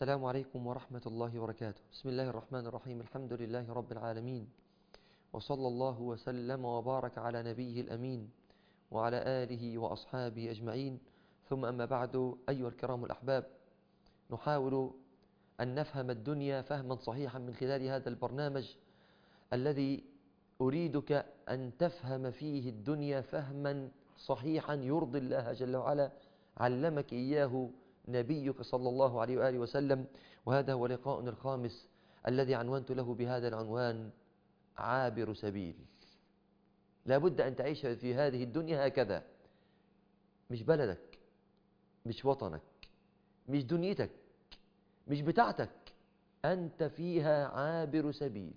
السلام عليكم ورحمة الله وبركاته بسم الله الرحمن الرحيم الحمد لله رب العالمين وصلى الله وسلم وبارك على نبيه الأمين وعلى آله وأصحابه أجمعين ثم أما بعد أيها الكرام الأحباب نحاول أن نفهم الدنيا فهما صحيحا من خلال هذا البرنامج الذي أريدك أن تفهم فيه الدنيا فهما صحيحا يرضي الله جل وعلا علمك إياه نبيك صلى الله عليه وآله وسلم وهذا هو لقاؤنا الخامس الذي عنونت له بهذا العنوان عابر سبيل لابد أن تعيش في هذه الدنيا هكذا مش بلدك مش وطنك مش دنيتك مش بتاعتك أنت فيها عابر سبيل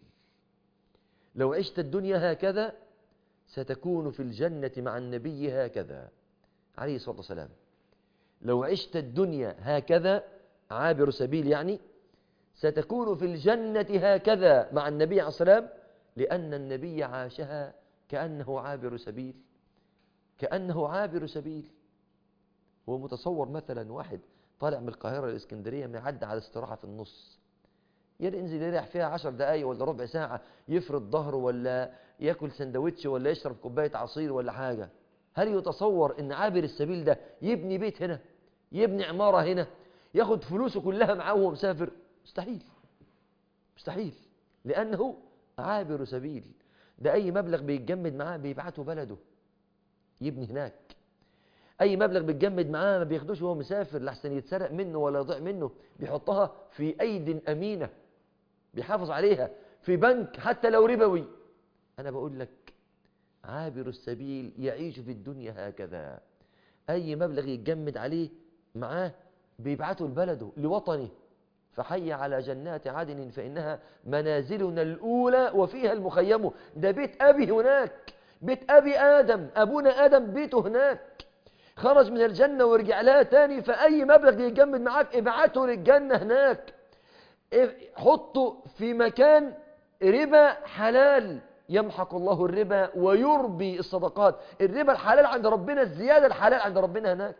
لو عشت الدنيا هكذا ستكون في الجنة مع النبي هكذا عليه الصلاة والسلام لو عشت الدنيا هكذا عابر سبيل يعني ستكون في الجنة هكذا مع النبي عليه الصلاة والسلام لأن النبي عاشها كأنه عابر سبيل كأنه عابر سبيل هو متصور مثلا واحد طالع من القاهرة للإسكندرية ما يعدي على استراحة في النص ينزل يريح فيها عشر دقايق ولا ربع ساعة يفرد ظهره ولا ياكل سندوتش ولا يشرب كوباية عصير ولا حاجة هل يتصور ان عابر السبيل ده يبني بيت هنا يبني عمارة هنا ياخد فلوسه كلها معاه وهو مسافر مستحيل مستحيل لأنه عابر سبيل ده أي مبلغ بيتجمد معاه بيبعته بلده يبني هناك أي مبلغ بيتجمد معاه ما بياخدوش وهو مسافر لحسن يتسرق منه ولا يضيع منه بيحطها في أيد أمينة بيحافظ عليها في بنك حتى لو ربوي أنا بقول لك عابر السبيل يعيش في الدنيا هكذا أي مبلغ يتجمد عليه معاه بيبعته لبلده لوطنه فحي على جنات عدن فإنها منازلنا الأولى وفيها المخيم ده بيت أبي هناك بيت أبي آدم أبونا آدم بيته هناك خرج من الجنة ورجع لها تاني فأي مبلغ يتجمد معاك ابعته للجنة هناك حطه في مكان ربا حلال يمحق الله الربا ويربي الصدقات الربا الحلال عند ربنا الزيادة الحلال عند ربنا هناك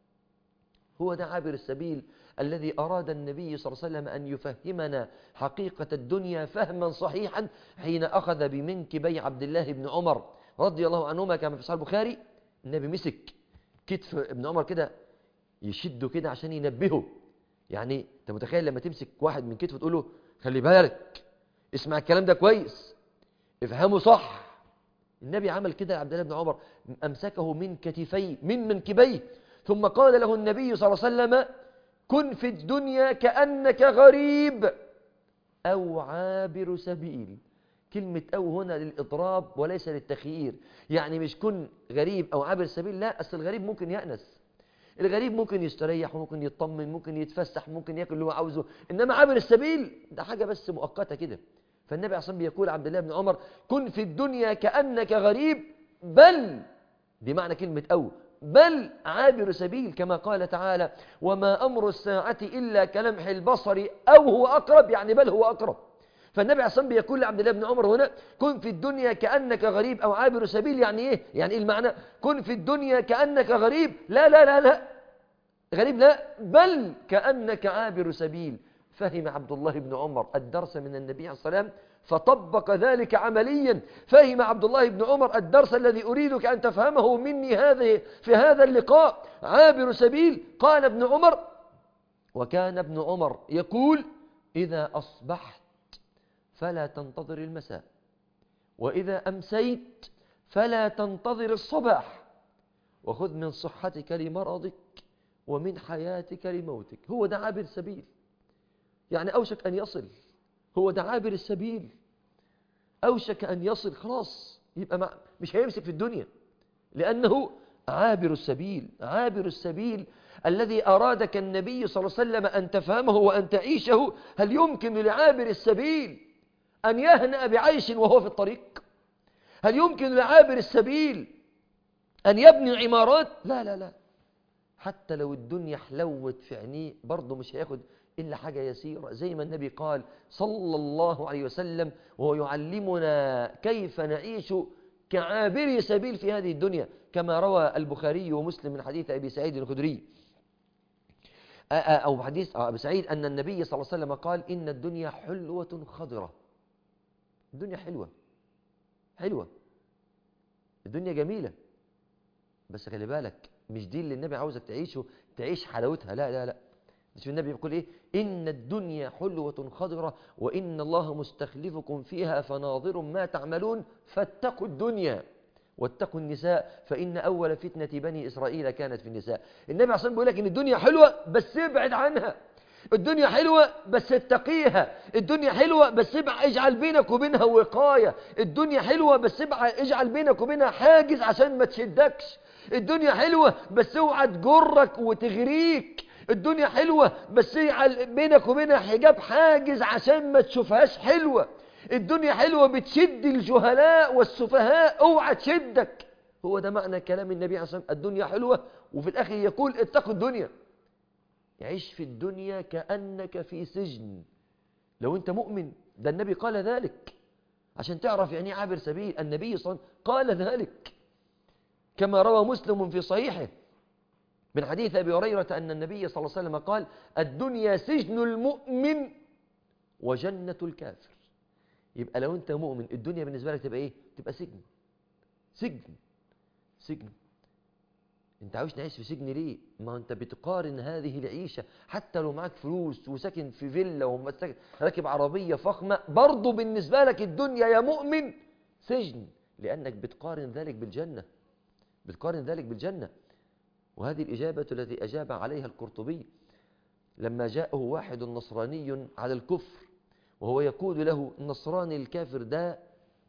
هو ده عابر السبيل الذي أراد النبي صلى الله عليه وسلم أن يفهمنا حقيقة الدنيا فهما صحيحا حين أخذ بمنكبي عبد الله بن عمر رضي الله عنهما كما في صحيح البخاري النبي مسك كتف ابن عمر كده يشده كده عشان ينبهه يعني انت متخيل لما تمسك واحد من كتفه تقول له خلي بالك اسمع الكلام ده كويس افهمه صح النبي عمل كده لعبد الله بن عمر امسكه من كتفيه من منكبيه ثم قال له النبي صلى الله عليه وسلم كن في الدنيا كأنك غريب أو عابر سبيل كلمة أو هنا للإضراب وليس للتخيير يعني مش كن غريب أو عابر سبيل لا أصل الغريب ممكن يأنس الغريب ممكن يستريح وممكن يطمن ممكن يتفسح ممكن ياكل اللي هو عاوزه إنما عابر السبيل ده حاجة بس مؤقتة كده فالنبي عليه الصلاة بيقول عبد الله بن عمر كن في الدنيا كأنك غريب بل دي معنى كلمة أو بل عابر سبيل كما قال تعالى وما أمر الساعة إلا كلمح البصر أو هو أقرب يعني بل هو أقرب فالنبي عليه الصلاة بيقول لعبد الله بن عمر هنا كن في الدنيا كأنك غريب أو عابر سبيل يعني إيه؟ يعني إيه المعنى؟ كن في الدنيا كأنك غريب لا لا لا لا غريب لا بل كأنك عابر سبيل فهم عبد الله بن عمر الدرس من النبي عليه الصلاة والسلام فطبق ذلك عمليا فهم عبد الله بن عمر الدرس الذي أريدك أن تفهمه مني هذه في هذا اللقاء عابر سبيل قال ابن عمر وكان ابن عمر يقول إذا أصبحت فلا تنتظر المساء وإذا أمسيت فلا تنتظر الصباح وخذ من صحتك لمرضك ومن حياتك لموتك هو ده عابر سبيل يعني أوشك أن يصل هو ده عابر السبيل أوشك أن يصل خلاص يبقى مع مش هيمسك في الدنيا لأنه عابر السبيل عابر السبيل الذي أرادك النبي صلى الله عليه وسلم أن تفهمه وأن تعيشه هل يمكن لعابر السبيل أن يهنأ بعيش وهو في الطريق هل يمكن لعابر السبيل أن يبني عمارات لا لا لا حتى لو الدنيا حلوت في عينيه برضه مش هياخد إلا حاجة يسيرة زي ما النبي قال صلى الله عليه وسلم وهو يعلمنا كيف نعيش كعابري سبيل في هذه الدنيا كما روى البخاري ومسلم من حديث أبي سعيد الخدري آه، آه، أو حديث أبو سعيد أن النبي صلى الله عليه وسلم قال إن الدنيا حلوة خضرة الدنيا حلوة حلوة الدنيا جميلة بس خلي بالك مش دي اللي النبي عاوزك تعيشه تعيش حلاوتها لا لا لا مش النبي بيقول ايه ان الدنيا حلوة خضرة وان الله مستخلفكم فيها فناظر ما تعملون فاتقوا الدنيا واتقوا النساء فان اول فتنة بني اسرائيل كانت في النساء النبي عصام بيقول لك ان الدنيا حلوة بس ابعد عنها الدنيا حلوة بس اتقيها الدنيا حلوة بس ابع- اجعل بينك وبينها وقاية الدنيا حلوة بس ابع- اجعل بينك وبينها حاجز عشان ما تشدكش الدنيا حلوة بس اوعى تجرك وتغريك الدنيا حلوة بس اجعل بينك وبينها حجاب حاجز عشان ما تشوفهاش حلوة الدنيا حلوة بتشد الجهلاء والسفهاء اوعى تشدك هو ده معنى كلام النبي عليه الصلاة والسلام الدنيا حلوة وفي الآخر يقول اتقوا الدنيا عيش في الدنيا كأنك في سجن لو أنت مؤمن ده النبي قال ذلك عشان تعرف يعني إيه عابر سبيل النبي صلى الله عليه وسلم قال ذلك كما روى مسلم في صحيحه من حديث أبي هريرة أن النبي صلى الله عليه وسلم قال الدنيا سجن المؤمن وجنة الكافر يبقى لو أنت مؤمن الدنيا بالنسبة لك تبقى إيه؟ تبقى سجن سجن سجن انت عاوز نعيش في سجن ليه ما انت بتقارن هذه العيشة حتى لو معاك فلوس وساكن في فيلا وراكب عربية فخمة برضه بالنسبة لك الدنيا يا مؤمن سجن لأنك بتقارن ذلك بالجنة بتقارن ذلك بالجنة وهذه الإجابة التي أجاب عليها القرطبي لما جاءه واحد نصراني على الكفر وهو يقول له النصراني الكافر ده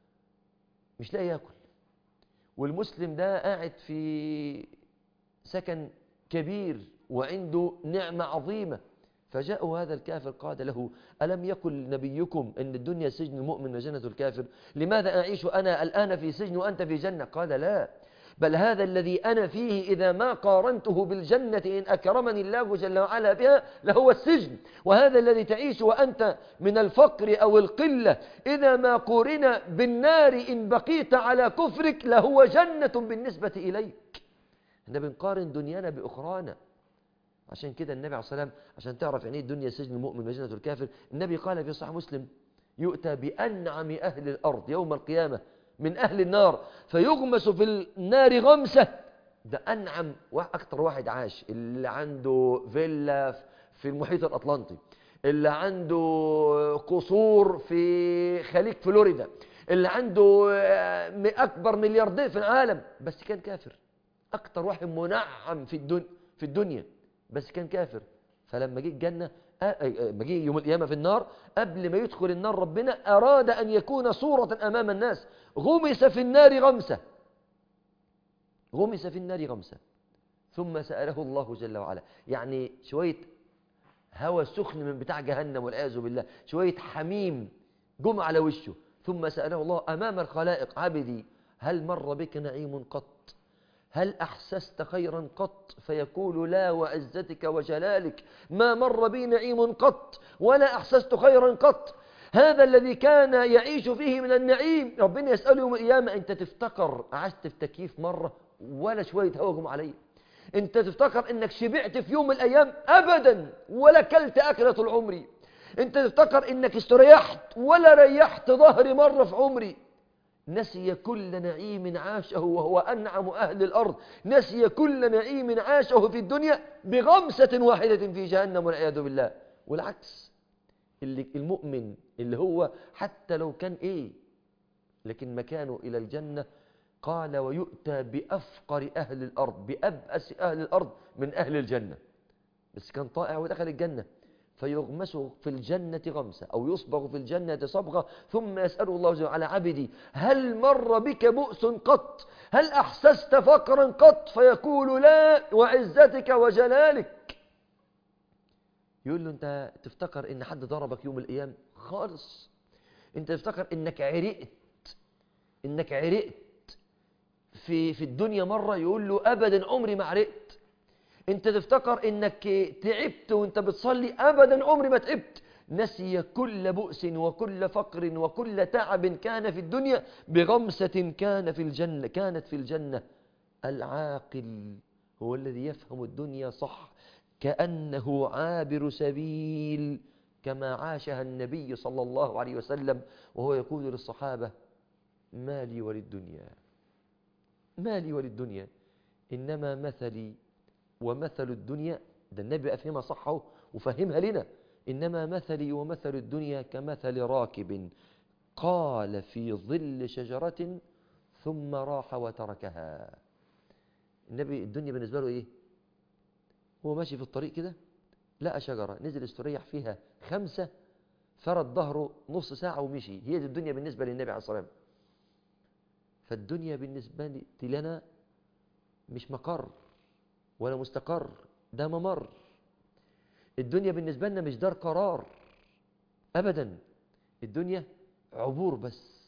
مش لاقي ياكل والمسلم ده قاعد في سكن كبير وعنده نعمة عظيمة فجاءه هذا الكافر قال له ألم يقل نبيكم أن الدنيا سجن المؤمن وجنة الكافر لماذا أعيش أنا الآن في سجن وأنت في جنة قال لا بل هذا الذي أنا فيه إذا ما قارنته بالجنة إن أكرمني الله جل وعلا بها لهو السجن وهذا الذي تعيش وأنت من الفقر أو القلة إذا ما قورن بالنار إن بقيت على كفرك لهو جنة بالنسبة إليك احنا بنقارن دنيانا بأخرانا عشان كده النبي عليه الصلاة والسلام عشان تعرف يعني ايه الدنيا سجن المؤمن وجنة الكافر النبي قال في صحيح مسلم يؤتى بأنعم أهل الأرض يوم القيامة من أهل النار فيغمس في النار غمسة ده أنعم أكتر واحد عاش اللي عنده فيلا في المحيط الأطلنطي اللي عنده قصور في خليج فلوريدا اللي عنده أكبر ملياردير في العالم بس كان كافر أكتر واحد منعم في الدنيا في الدنيا بس كان كافر فلما جه الجنة لما جه يوم القيامة في النار قبل ما يدخل النار ربنا أراد أن يكون صورة أمام الناس غمس في النار غمسة غمس في النار غمسة ثم سأله الله جل وعلا يعني شوية هوى سخن من بتاع جهنم والعياذ بالله شوية حميم جم على وشه ثم سأله الله أمام الخلائق عبدي هل مر بك نعيم قط هل أحسست خيرا قط فيقول لا وعزتك وجلالك ما مر بي نعيم قط ولا أحسست خيرا قط هذا الذي كان يعيش فيه من النعيم ربنا يسأله يوم القيامة أنت تفتكر عشت في تكييف مرة ولا شوية هواجم علي أنت تفتكر أنك شبعت في يوم من الأيام أبدا ولا كلت أكلة طول عمري أنت تفتكر أنك استريحت ولا ريحت ظهري مرة في عمري نسي كل نعيم عاشه وهو أنعم أهل الأرض نسي كل نعيم عاشه في الدنيا بغمسة واحدة في جهنم والعياذ بالله والعكس اللي المؤمن اللي هو حتى لو كان إيه لكن مكانه إلى الجنة قال ويؤتى بأفقر أهل الأرض بأبأس أهل الأرض من أهل الجنة بس كان طائع ودخل الجنة فيغمس في الجنة غمسة أو يصبغ في الجنة صبغة ثم يسأل الله جل وعلا عبدي هل مر بك بؤس قط هل أحسست فقرا قط فيقول لا وعزتك وجلالك يقول له أنت تفتكر إن حد ضربك يوم القيامة خالص أنت تفتكر إنك عرقت إنك عرقت في, في الدنيا مرة يقول له أبدا عمري ما عرقت انت تفتكر انك تعبت وانت بتصلي ابدا عمري ما تعبت نسي كل بؤس وكل فقر وكل تعب كان في الدنيا بغمسة كان في الجنة كانت في الجنة العاقل هو الذي يفهم الدنيا صح كأنه عابر سبيل كما عاشها النبي صلى الله عليه وسلم وهو يقول للصحابة ما لي وللدنيا ما لي وللدنيا إنما مثلي ومثل الدنيا ده النبي أفهمها صحه وفهمها لنا إنما مثلي ومثل الدنيا كمثل راكب قال في ظل شجرة ثم راح وتركها النبي الدنيا بالنسبة له إيه هو ماشي في الطريق كده لقى شجرة نزل استريح فيها خمسة فرد ظهره نص ساعة ومشي هي دي الدنيا بالنسبة للنبي عليه الصلاة والسلام فالدنيا بالنسبة لنا مش مقر ولا مستقر ده ممر الدنيا بالنسبة لنا مش دار قرار أبدا الدنيا عبور بس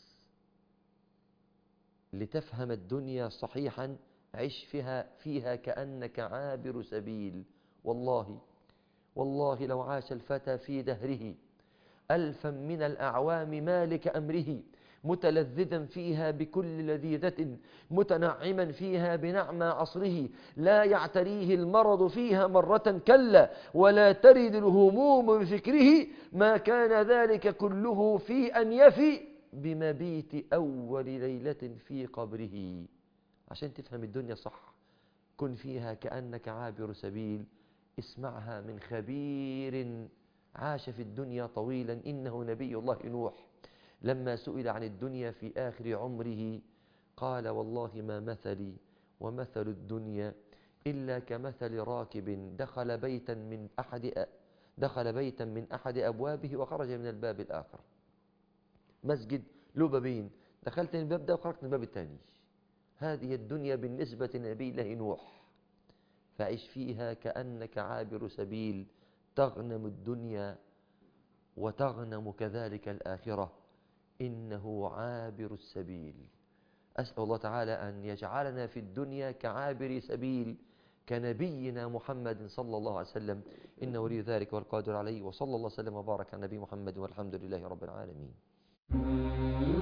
لتفهم الدنيا صحيحا عش فيها فيها كأنك عابر سبيل والله والله لو عاش الفتى في دهره ألفا من الأعوام مالك أمره متلذذا فيها بكل لذيذة متنعما فيها بنعمى عصره لا يعتريه المرض فيها مرة كلا ولا ترد الهموم بفكره ما كان ذلك كله في أن يفي بمبيت أول ليلة في قبره عشان تفهم الدنيا صح كن فيها كأنك عابر سبيل اسمعها من خبير عاش في الدنيا طويلا إنه نبي الله نوح لما سئل عن الدنيا في آخر عمره قال والله ما مثلي ومثل الدنيا إلا كمثل راكب دخل بيتا من أحد دخل بيتا من أحد أبوابه وخرج من الباب الآخر مسجد له بابين دخلت من الباب ده وخرجت من الباب الثاني هذه الدنيا بالنسبة لنبي الله نوح فعش فيها كأنك عابر سبيل تغنم الدنيا وتغنم كذلك الآخرة إنه عابر السبيل أسأل الله تعالى أن يجعلنا في الدنيا كعابر سبيل كنبينا محمد صلى الله عليه وسلم إن ولي ذلك والقادر عليه وصلى الله وسلم وبارك على نبي محمد والحمد لله رب العالمين